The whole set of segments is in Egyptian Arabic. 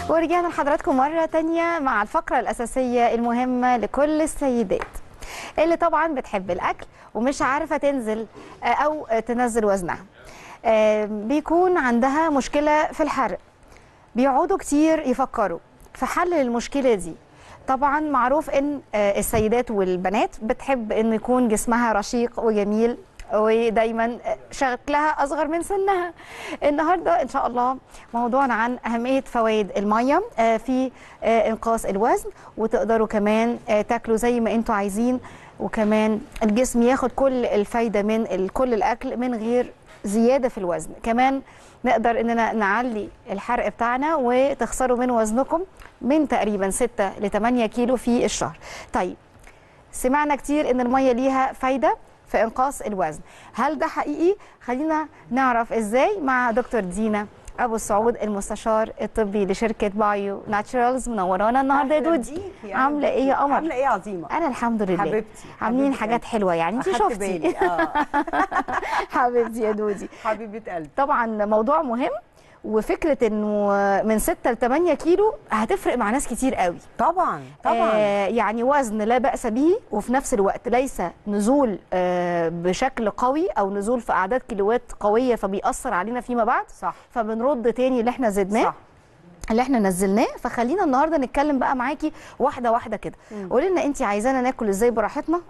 ورجعنا لحضراتكم مرة تانية مع الفقرة الأساسية المهمة لكل السيدات اللي طبعا بتحب الأكل ومش عارفة تنزل آه، أو آه، تنزل وزنها آه، بيكون عندها مشكلة في الحرق بيقعدوا كتير يفكروا في حل المشكلة دي طبعا معروف ان آه، السيدات والبنات بتحب ان يكون جسمها رشيق وجميل ودايما شكلها اصغر من سنها النهارده ان شاء الله موضوعنا عن اهميه فوائد الميه آه، في آه، انقاص الوزن وتقدروا كمان آه، تاكلوا زي ما انتوا عايزين وكمان الجسم ياخد كل الفايده من ال- كل الاكل من غير زياده في الوزن كمان نقدر اننا نعلي الحرق بتاعنا وتخسروا من وزنكم من تقريبا 6 ل 8 كيلو في الشهر طيب سمعنا كتير ان الميه ليها فايده في انقاص الوزن هل ده حقيقي خلينا نعرف ازاي مع دكتور دينا ابو السعود المستشار الطبي لشركه بايو ناتشرالز منورانا النهارده يا أهلاً دودي بيكي، أهلاً عامله ايه يا بيكي. قمر عامله ايه يا عظيمه انا الحمد لله حبيبتي عاملين حبيبة حاجات قلبي. حلوه يعني انت أخدت شفتي بالي، اه حبيبتي يا دودي حبيبه قلبي طبعا موضوع مهم وفكره انه من 6 ل 8 كيلو هتفرق مع ناس كتير قوي طبعا طبعا آه يعني وزن لا بأس به وفي نفس الوقت ليس نزول آه بشكل قوي أو نزول في أعداد كيلوات قوية فبيأثر علينا فيما بعد صح فبنرد تاني اللي احنا زدناه صح اللي احنا نزلناه فخلينا النهارده نتكلم بقى معاكي واحده واحده كده قولي لنا انت عايزانا ناكل ازاي براحتنا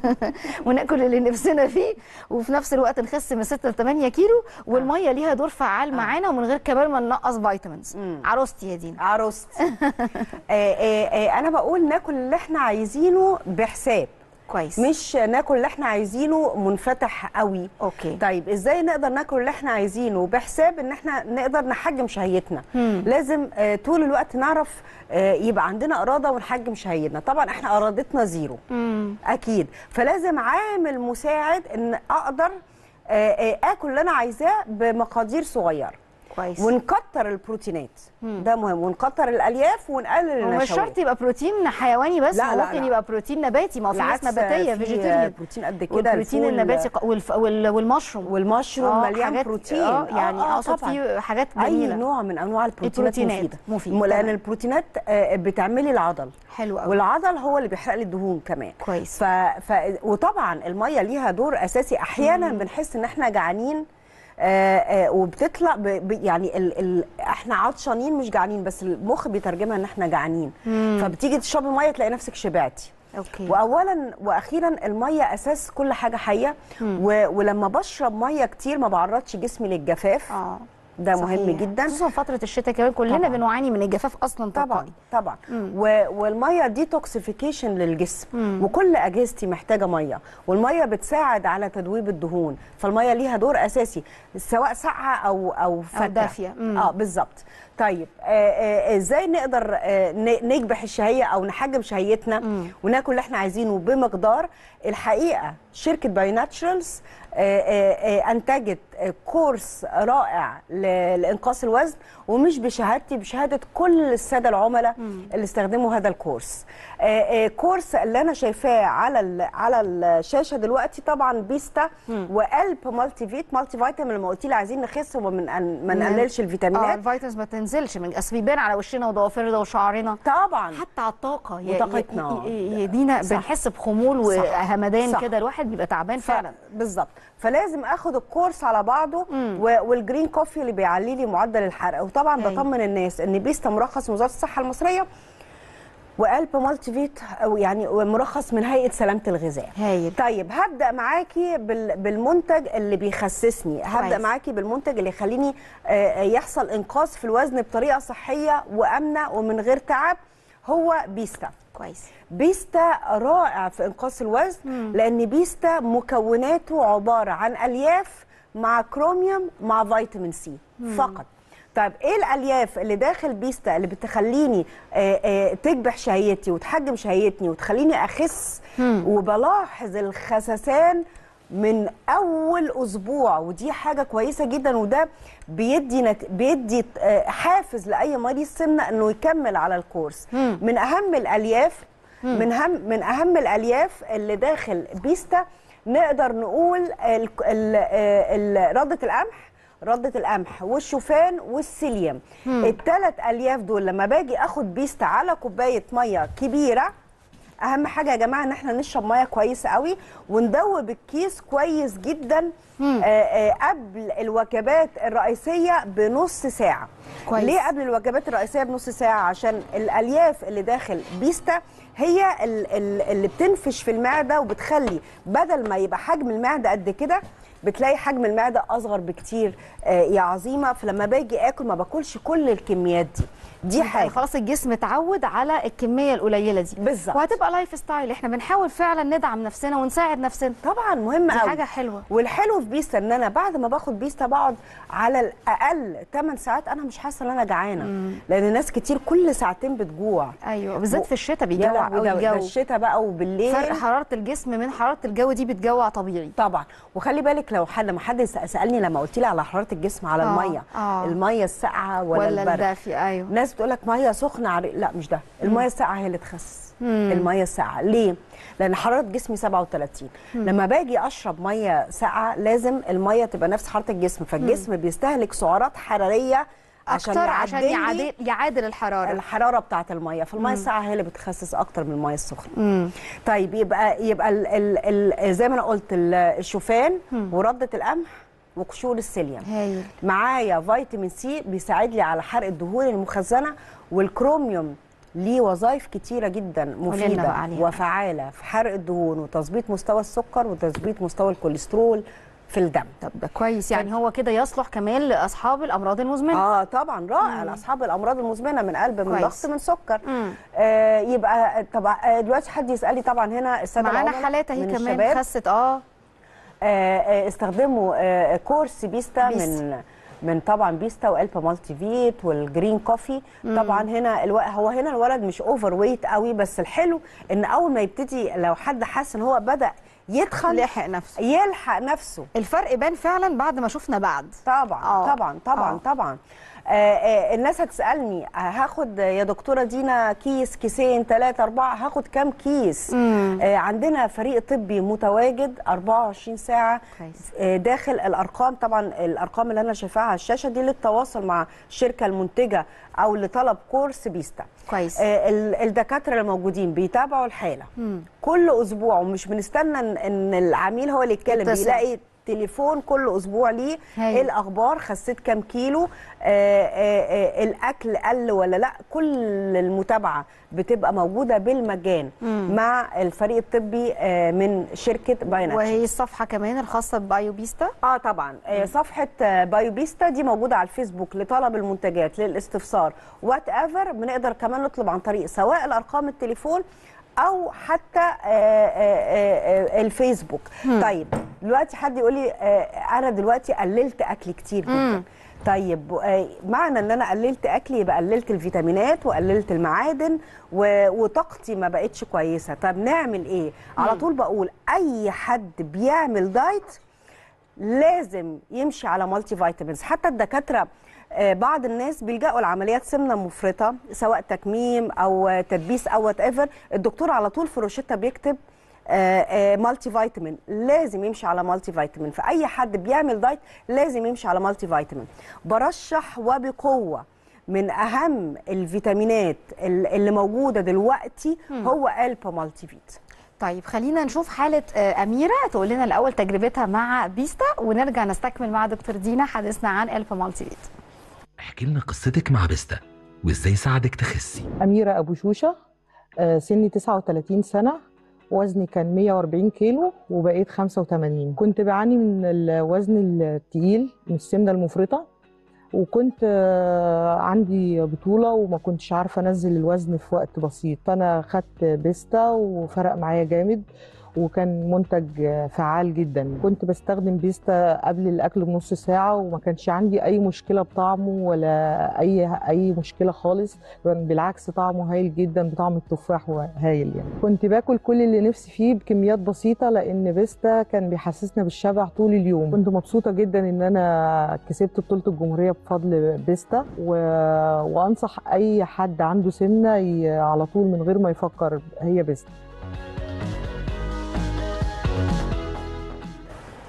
وناكل اللي نفسنا فيه وفي نفس الوقت نخس من 6 ل 8 كيلو والميه ليها دور فعال معانا ومن غير كمان ما ننقص فيتامينز مم. عروستي يا دينا عروستي آه آه آه انا بقول ناكل اللي احنا عايزينه بحساب كويس مش ناكل اللي احنا عايزينه منفتح قوي اوكي طيب ازاي نقدر ناكل اللي احنا عايزينه بحساب ان احنا نقدر نحجم شهيتنا مم. لازم آه طول الوقت نعرف آه يبقى عندنا اراده ونحجم شهيتنا طبعا احنا ارادتنا زيرو مم. اكيد فلازم عامل مساعد ان اقدر آه، آه، اكل اللي انا عايزاه بمقادير صغيره كويس ونكتر البروتينات مم. ده مهم ونكتر الالياف ونقلل هو مش النشويات شرط يبقى بروتين حيواني بس لا، هو لا، ممكن لا. يبقى بروتين نباتي ما هو في ناس بالعكس نباتيه في فيجيتيريان بروتين قد كده والبروتين الفول النباتي ق- والف... وال... والمشروم والمشروم آه، مليان حاجات- بروتين اه يعني اقصد طبعاً. فيه حاجات اي جميله نوع من انواع البروتينات البروتينات مفيده مفيد، م- لان تمام. البروتينات آه، بتعملي العضل حلو قوي والعضل هو اللي بيحرق لي الدهون كمان كويس ف... ف... وطبعا الميه ليها دور اساسي احيانا بنحس ان احنا جعانين آه آه وبتطلع ب... ب... يعني ال... ال... احنا عطشانين مش جعانين بس المخ بيترجمها ان احنا جعانين مم. فبتيجي تشربي ميه تلاقي نفسك شبعتي اوكي واولا واخيرا الميه اساس كل حاجه حيه و... ولما بشرب ميه كتير ما بعرضش جسمي للجفاف اه ده صحيح. مهم جدا خصوصا فتره الشتاء كمان كلنا طبعاً. بنعاني من الجفاف اصلا طبعا تلقائي طبعا مم. و... والميه ديتوكسيفيكيشن للجسم مم. وكل اجهزتي محتاجه ميه والميه بتساعد على تذويب الدهون فالميه ليها دور اساسي سواء ساقعه او او فتره دافية. مم. اه بالظبط طيب آه، آه، ازاي نقدر آه، ن- نكبح الشهيه او نحجم شهيتنا مم. وناكل اللي احنا عايزينه بمقدار الحقيقه شركه باي ناتشرالز انتجت آه، كورس رائع ل- لانقاص الوزن ومش بشهادتي بشهاده كل الساده العملاء اللي استخدموا هذا الكورس آه، آه، كورس اللي انا شايفاه على ال- على الشاشه دلوقتي طبعا بيستا وقلب مالتي فيت مالتي فيتامين لما قلت لي عايزين نخس وما من ما مم. نقللش اه الفيتامينات الفيتامينز ما تنزلش من اصل بيبان على وشنا وضوافرنا وشعرنا طبعا حتى على الطاقه يا- وطاقتنا. يا- يا- يا دينا صح. بنحس بخمول صح. وهمدان صح. كده الواحد بيبقى تعبان ف- فعلا بالظبط فلازم اخد الكورس على بعضه مم. و- والجرين كوفي اللي بيعلي لي معدل الحرق وطبعا أيوة. بطمن الناس ان بيستا مرخص من وزاره الصحه المصريه وقلب مالتي فيت او يعني مرخص من هيئه سلامه الغذاء هايل طيب هبدا معاكي بال- بالمنتج اللي بيخسسني هبدا كويس. معاكي بالمنتج اللي يخليني آه، يحصل انقاص في الوزن بطريقه صحيه وامنه ومن غير تعب هو بيستا كويس بيستا رائع في انقاص الوزن لان بيستا مكوناته عباره عن الياف مع كروميوم مع فيتامين سي فقط طيب ايه الالياف اللي داخل بيستا اللي بتخليني آه، آه، تكبح شهيتي وتحجم شهيتني وتخليني اخس وبلاحظ الخسسان من اول اسبوع ودي حاجه كويسه جدا وده بيدي نت... بيدي آه، حافز لاي مريض سمنه انه يكمل على الكورس مم. من اهم الالياف من هم من اهم الالياف اللي داخل بيستا نقدر نقول ال... ال... ال... رده القمح رده القمح والشوفان والسيليوم الثلاث الياف دول لما باجي اخد بيست على كوبايه ميه كبيره اهم حاجه يا جماعه ان احنا نشرب ميه كويسه قوي وندوب الكيس كويس جدا آه آه قبل الوجبات الرئيسيه بنص ساعه كويس. ليه قبل الوجبات الرئيسيه بنص ساعه عشان الالياف اللي داخل بيستا هي ال- ال- اللي بتنفش في المعده وبتخلي بدل ما يبقى حجم المعده قد كده بتلاقي حجم المعده اصغر بكتير آه يا عظيمه فلما باجي اكل ما باكلش كل الكميات دي دي يعني حاجه خلاص الجسم اتعود على الكميه القليله دي بالظبط. وهتبقى لايف ستايل احنا بنحاول فعلا ندعم نفسنا ونساعد نفسنا طبعا مهم دي قوي حاجه حلوه والحلو في بيستا ان انا بعد ما باخد بيستا بقعد على الاقل 8 ساعات انا مش حاسه ان انا جعانه لان ناس كتير كل ساعتين بتجوع ايوه بالذات في الشتاء يا بيجوع لهوي قوي ده- ده الجو الشتاء بقى وبالليل فرق حراره الجسم من حراره الجو دي بتجوع طبيعي طبعا وخلي بالك لو حد لما حد سأ- سالني لما قلت لي على حراره الجسم على آه، الميه آه. الميه الساقعه ولا, ولا البرد الدافي ايوه ناس بتقول لك ميه سخنه عري... لا مش ده الميه الساقعه هي اللي تخسس الميه الساقعه ليه لان حراره جسمي 37 لما باجي اشرب ميه ساقعه لازم الميه تبقى نفس حراره الجسم فالجسم بيستهلك سعرات حراريه عشان اكتر عشان يعدل لي يعادل يعادل الحراره الحراره بتاعه الميه فالميه الساقعه هي اللي بتخسس اكتر من الميه السخنه طيب يبقى يبقى ال ال ال زي ما انا قلت ال- الشوفان ورده القمح وقشور السيليوم هايل معايا فيتامين سي بيساعد لي على حرق الدهون المخزنه والكروميوم ليه وظائف كتيرة جدا لنا مفيدة بقى عليها. وفعالة في حرق الدهون وتظبيط مستوى السكر وتظبيط مستوى الكوليسترول في الدم طب ده كويس يعني هو كده يصلح كمان لاصحاب الامراض المزمنه اه طبعا رائع لاصحاب الامراض المزمنه من قلب من كويس. ضغط من سكر مم. آه يبقى طبعا آه دلوقتي حد يسالني طبعا هنا الساده معانا العملاء حالات اهي من كمان الشباب خست اه آه، آه، استخدموا آه، كورس بيستا بيستا. من من طبعا بيستا والبا مالتي فيت والجرين كوفي طبعا هنا الو... هو هنا الولد مش اوفر ويت قوي بس الحلو ان اول ما يبتدي لو حد حس ان هو بدا يتخن لحق نفسه يلحق نفسه الفرق بان فعلا بعد ما شفنا بعد طبعا آه. طبعا طبعا آه. طبعا آه آه الناس هتسالني آه، هاخد يا دكتوره دينا كيس كيسين ثلاثه اربعه هاخد كام كيس آه عندنا فريق طبي متواجد 24 ساعه كويس. آه داخل الارقام طبعا الارقام اللي انا شايفاها على الشاشه دي للتواصل مع الشركه المنتجه او لطلب كورس بيستا كويس. آه ال- الدكاتره الموجودين بيتابعوا الحاله كل اسبوع ومش بنستنى ان إن العميل هو اللي يتكلم يتصل. بيلاقي تليفون كل اسبوع ليه هايل. ايه الاخبار خسيت كام كيلو آه آه آه الاكل قل ولا لا كل المتابعه بتبقى موجوده بالمجان مع الفريق الطبي آه من شركه بايناتش وهي الصفحه كمان الخاصه ببايو بيستا اه طبعا آه صفحه آه بايو بيستا دي موجوده على الفيسبوك لطلب المنتجات للاستفسار وات ايفر بنقدر كمان نطلب عن طريق سواء الارقام التليفون او حتى آه آه آه الفيسبوك طيب دلوقتي حد يقول لي آه انا دلوقتي قللت اكل كتير جدا طيب آه، معنى ان انا قللت اكلي يبقى قللت الفيتامينات وقللت المعادن و- وطاقتي ما بقتش كويسه طب نعمل ايه على طول بقول اي حد بيعمل دايت لازم يمشي على مالتي فيتامينز حتى الدكاتره آه، بعض الناس بيلجأوا لعمليات سمنه مفرطه سواء تكميم او آه، تدبيس او وات ايفر الدكتور على طول في روشته بيكتب آه، آه، مالتي فيتامين لازم يمشي على مالتي فيتامين فاي حد بيعمل دايت لازم يمشي على مالتي فيتامين برشح وبقوه من اهم الفيتامينات ال- اللي موجوده دلوقتي هو البا مالتي فيت طيب خلينا نشوف حالة آه، أميرة تقول لنا الأول تجربتها مع بيستا ونرجع نستكمل مع دكتور دينا حديثنا عن ألفا مالتي فيت احكي لنا قصتك مع بيستا وازاي ساعدك تخسي أميرة أبو شوشة آه، سني 39 سنة وزني كان 140 كيلو وبقيت 85 كنت بعاني من الوزن التقيل من السمنة المفرطة وكنت آه، عندي بطولة وما كنتش عارفة أنزل الوزن في وقت بسيط فأنا خدت بيستا وفرق معايا جامد وكان منتج آه، فعال جدا كنت بستخدم بيستا قبل الأكل بنص ساعة وما كانش عندي أي مشكلة بطعمه ولا أي أي مشكلة خالص كان بالعكس طعمه هايل جدا بطعم التفاح هايل يعني كنت باكل كل اللي نفسي فيه بكميات بسيطه لان بيستا كان بيحسسنا بالشبع طول اليوم كنت مبسوطه جدا ان انا كسبت بطوله الجمهوريه بفضل بيستا و... وانصح اي حد عنده سمنه ي... على طول من غير ما يفكر هي بيستا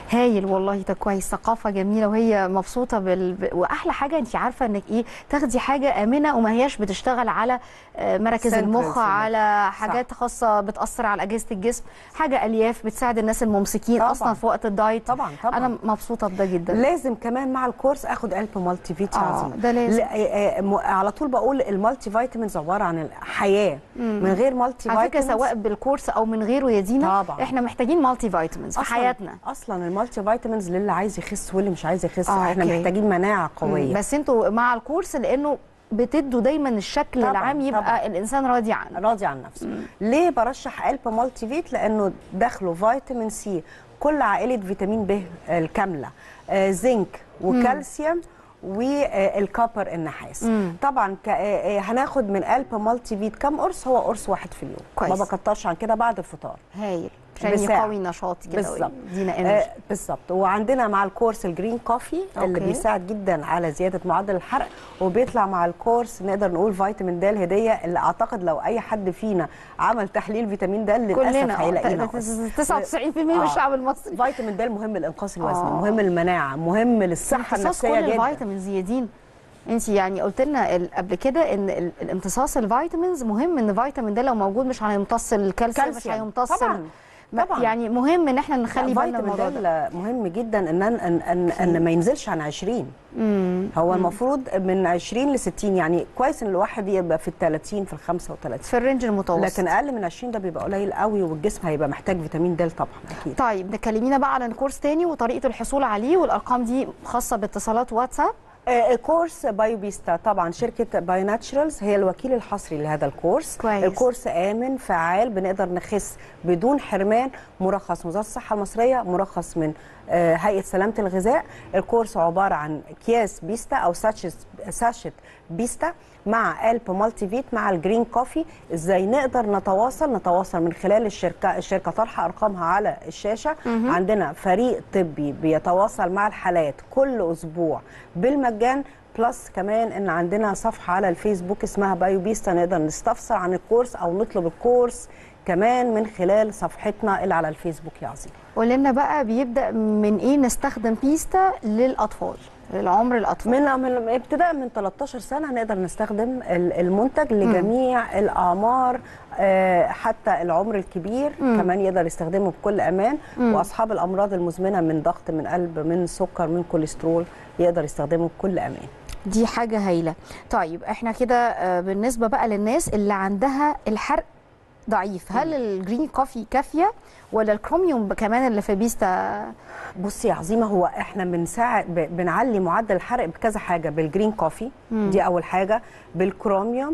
هايل والله ده كويس ثقافه جميله وهي مبسوطه بال... ب- واحلى حاجه انت عارفه انك ايه تاخدي حاجه امنه وما هياش بتشتغل على آه، مراكز Central المخ في على حاجات خاصه بتاثر على اجهزه الجسم حاجه الياف بتساعد الناس الممسكين طبعاً. اصلا في وقت الدايت طبعا طبعا انا مبسوطه بده جدا لازم كمان مع الكورس اخد قلب مالتي فيت يا آه، عظيم ده لازم. لا، آه، آه، م- على طول بقول المالتي فيتامينز عباره عن الحياه من غير مالتي على فكره فيتامينز سواء بالكورس او من غيره يا دينا طبعاً. احنا محتاجين مالتي فيتامينز في أصلاً- حياتنا اصلا المالتي فيتامينز للي عايز يخس واللي مش عايز يخس آه، احنا أوكي. محتاجين مناعه قويه بس انتوا مع الكورس لانه بتدوا دايما الشكل طبعاً، العام يبقى طبعاً. الانسان راضي عنه راضي عن نفسه ليه برشح قلب مالتي فيت لانه داخله فيتامين سي كل عائله فيتامين ب الكامله آه زنك وكالسيوم والكابر النحاس مم. طبعا ك- آه، آه، هناخد من قلب مالتي فيت كام قرص هو قرص واحد في اليوم كويس. ما بكترش عن كده بعد الفطار هايل عشان بساعة. يقوي نشاطي كده بالظبط ويدينا آه انرجي بالظبط وعندنا مع الكورس الجرين كوفي اللي أوكي. بيساعد جدا على زياده معدل الحرق وبيطلع مع الكورس نقدر نقول فيتامين د هديه اللي اعتقد لو اي حد فينا عمل تحليل فيتامين د للاسف كلنا هيلاقيه آه، ناقص 99% من آه. الشعب المصري فيتامين د مهم لانقاص الوزن آه. مهم للمناعه مهم للصحه امتصاص النفسيه كل جدا الفيتامينز يا دين انت يعني قلت لنا ال- قبل كده ان ال- الامتصاص الفيتامينز مهم ان فيتامين ده لو موجود مش هيمتص الكالسيوم مش كالسيوم. هيمتص طبعا ال- طبعا. يعني مهم ان احنا نخلي بالنا من فيتامين الموضوع ده د مهم جدا ان ان ان, أن ما ينزلش عن 20 مم. هو المفروض من 20 ل 60 يعني كويس ان الواحد يبقى في ال 30 في ال 35 في الرينج المتوسط لكن اقل من 20 ده بيبقى قليل قوي والجسم هيبقى محتاج فيتامين د طبعا اكيد طيب نكلمينا بقى عن الكورس تاني وطريقه الحصول عليه والارقام دي خاصه باتصالات واتساب آه، كورس بايوبيستا طبعا شركه باي ناتشرالز هي الوكيل الحصري لهذا الكورس كويس. الكورس امن فعال بنقدر نخس بدون حرمان مرخص من وزاره الصحه المصريه مرخص من آه، هيئه سلامه الغذاء الكورس عباره عن اكياس بيستا او ساشت ساشت بيستا مع قلب مالتي فيت مع الجرين كوفي ازاي نقدر نتواصل نتواصل من خلال الشركه الشركه طرح ارقامها على الشاشه عندنا فريق طبي بيتواصل مع الحالات كل اسبوع بالمجان بلس كمان ان عندنا صفحه على الفيسبوك اسمها بايو بيستا نقدر نستفسر عن الكورس او نطلب الكورس كمان من خلال صفحتنا اللي على الفيسبوك يا عظيم قول لنا بقى بيبدا من ايه نستخدم بيستا للاطفال للعمر الاطفال من من ابتداء من 13 سنه نقدر نستخدم ال- المنتج لجميع الاعمار آه، حتى العمر الكبير كمان يقدر يستخدمه بكل امان واصحاب الامراض المزمنه من ضغط من قلب من سكر من كوليسترول يقدر يستخدمه بكل امان دي حاجه هايله طيب احنا كده آه، بالنسبه بقى للناس اللي عندها الحرق ضعيف هل الجرين كوفي كافيه ولا الكروميوم كمان اللي في بيستا بصي يا عظيمه هو احنا بنساعد ب- بنعلي معدل الحرق بكذا حاجه بالجرين كوفي دي اول حاجه بالكروميوم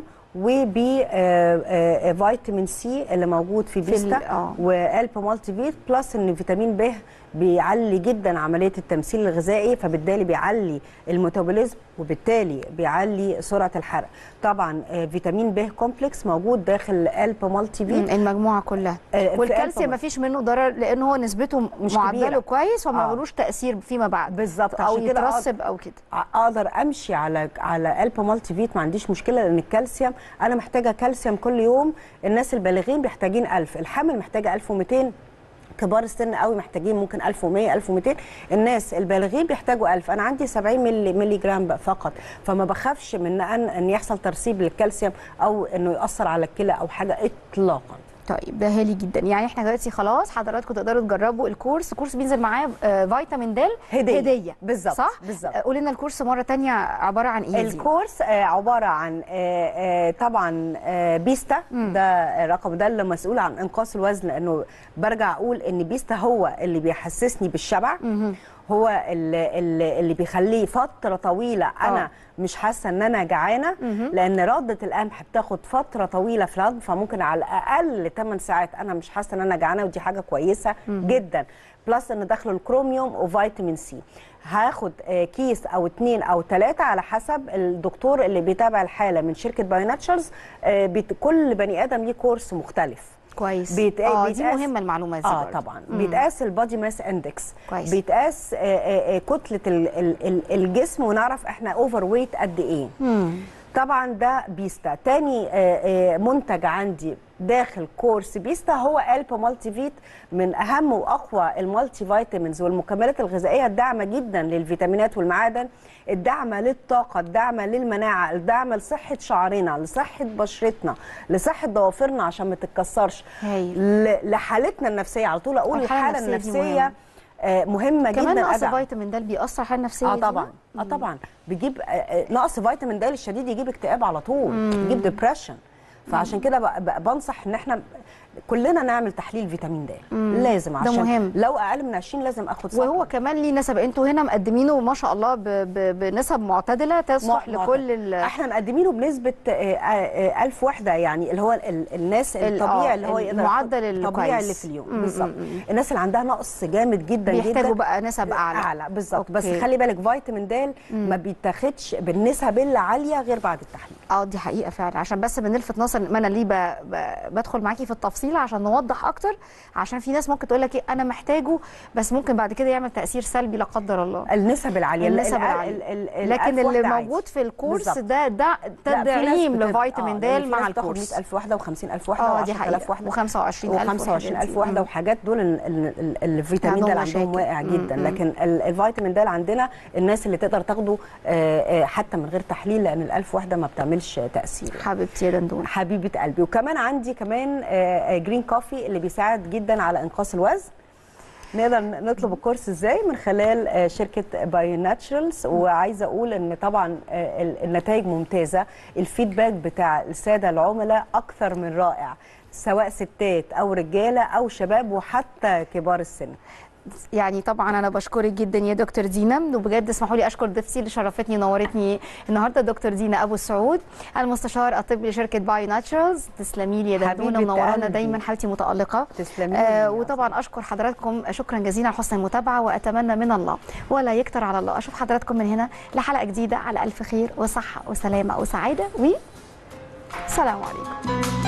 وبفيتامين سي اللي موجود في في بيستا ال- آه. وقلب مالتي فيت بلس ان فيتامين ب بيعلي جدا عمليه التمثيل الغذائي فبالتالي بيعلي الميتابوليزم وبالتالي بيعلي سرعه الحرق طبعا آه، فيتامين ب كومبلكس موجود داخل قلب مالتي فيت المجموعه كلها آه، في والكالسيوم قلب- ما فيش منه ضرر لان هو نسبته مش معدله كبيرة. كويس وما آه. ملوش تاثير فيما بعد بالظبط او عشان كده أقعد- يترسب او كده اقدر امشي على على قلب مالتي فيت ما عنديش مشكله لان الكالسيوم انا محتاجه كالسيوم كل يوم الناس البالغين محتاجين 1000 الحامل محتاجه 1200 كبار السن قوي محتاجين ممكن 1100 1200 الناس البالغين بيحتاجوا 1000 انا عندي 70 ملي, ملي جرام بقى فقط فما بخافش من ان ان يحصل ترسيب للكالسيوم او انه ياثر على الكلى او حاجه اطلاقا طيب ده هالي جدا يعني احنا دلوقتي خلاص حضراتكم تقدروا تجربوا الكورس الكورس بينزل معاه آه، فيتامين د هدية. هديه بالظبط، صح بالظبط. آه، قولي لنا الكورس مره تانية عباره عن ايه دي؟ الكورس آه، عباره عن آه، آه، طبعا آه، بيستا ده الرقم ده اللي مسؤول عن انقاص الوزن لانه برجع اقول ان بيستا هو اللي بيحسسني بالشبع هو اللي, اللي اللي بيخليه فتره طويله انا آه. مش حاسه ان انا جعانه لان رده القمح بتاخد فتره طويله في الهضم فممكن على الاقل 8 ساعات انا مش حاسه ان انا جعانه ودي حاجه كويسه جدا بلس ان داخله الكروميوم وفيتامين سي هاخد آه، كيس او اتنين او تلاتة على حسب الدكتور اللي بيتابع الحاله من شركه باي ناتشرز آه، بيت- كل بني ادم ليه كورس مختلف كويس بيت- اه دي بيتقاس- مهمه المعلومات دي اه برضه. طبعا مم. بيتقاس البادي ماس اندكس كويس. بيتقاس آه، آه، آه، كتله ال- ال- ال- الجسم ونعرف احنا اوفر ويت قد ايه مم. طبعا ده بيستا تاني آه، آه، منتج عندي داخل كورس بيستا هو الب مالتي فيت من اهم واقوى المالتي فيتامينز والمكملات الغذائيه الداعمه جدا للفيتامينات والمعادن الداعمه للطاقه الداعمه للمناعه الداعمه لصحه شعرنا لصحه بشرتنا لصحه ضوافرنا عشان ما تتكسرش هايل. ل- لحالتنا النفسيه على طول اقول الحالة الحاله النفسية دي النفسيه آه، مهمه كمان جدا نقص أدعم. فيتامين د بيأثر على الحاله النفسيه اه دي؟ طبعا اه طبعا بيجيب آه، آه، نقص فيتامين د الشديد يجيب اكتئاب على طول يجيب ديبريشن فعشان كده بق- بق- بنصح ان احنا كلنا نعمل تحليل فيتامين د لازم ده عشان مهم. لو اقل من 20 لازم اخد صح وهو كمان ليه نسب انتوا هنا مقدمينه ما شاء الله ب... ب... بنسب معتدله تصلح مع- لكل ال... احنا مقدمينه بنسبه آه، آه، آه، 1000 وحده يعني اللي هو ال- الناس ال- الطبيعي آه، اللي هو يقدر المعدل ياخد- الكويس. الطبيعي اللي في اليوم مم، بالظبط مم، مم. الناس اللي عندها نقص جامد جدا جدا بيحتاجوا بقى نسب اعلى اعلى بالظبط بس أوكي. خلي بالك فيتامين د ما بيتاخدش بالنسب العاليه غير بعد التحليل اه دي حقيقه فعلا عشان بس بنلفت نظر ما انا ليه ب... ب... بدخل معاكي في التفصيل عشان نوضح اكتر عشان في ناس ممكن تقول لك ايه انا محتاجه بس ممكن بعد كده يعمل تاثير سلبي لا قدر الله النسب العاليه النسب ال- العالية. ال- ال- ال- لكن ألف اللي واحدة عادي. موجود في الكورس بالظبط. ده ده لا، في ناس تدعيم بتبقى- لفيتامين د آه، لأن في مع ناس بتاخد الكورس 100000 وحده و50000 وحده اه دي و10000 حقيقه وحده و25000 و25000 وحده وحاجات دول ال- ال- ال- الفيتامين د عندهم عندهم مشاكل. واقع جدا مم. لكن ال- الفيتامين د عندنا الناس اللي تقدر تاخده آه، آه، حتى من غير تحليل لان ال1000 وحده ما بتعملش تاثير يعني. حبيبتي يا دندون حبيبه قلبي وكمان عندي كمان آه، آه، جرين كوفي اللي بيساعد جدا على انقاص الوزن نقدر نطلب الكورس ازاي من خلال آه، شركه بايو ناتشرالز وعايزه اقول ان طبعا آه، ال- النتائج ممتازه الفيدباك بتاع الساده العملاء اكثر من رائع سواء ستات او رجاله او شباب وحتى كبار السن يعني طبعا انا بشكرك جدا يا دكتور دينا وبجد اسمحوا لي اشكر ضيفتي اللي شرفتني ونورتني النهارده دكتور دينا ابو السعود المستشار الطبي لشركه باي ناتشرالز تسلمي لي يا دندونه حبيبة منورانا قلبي. دايما حالتي متالقه تسلمي آه لي. وطبعا اشكر حضراتكم شكرا جزيلا على حسن المتابعه واتمنى من الله ولا يكتر على الله اشوف حضراتكم من هنا لحلقه جديده على الف خير وصحه وسلامه وسعاده و سلام عليكم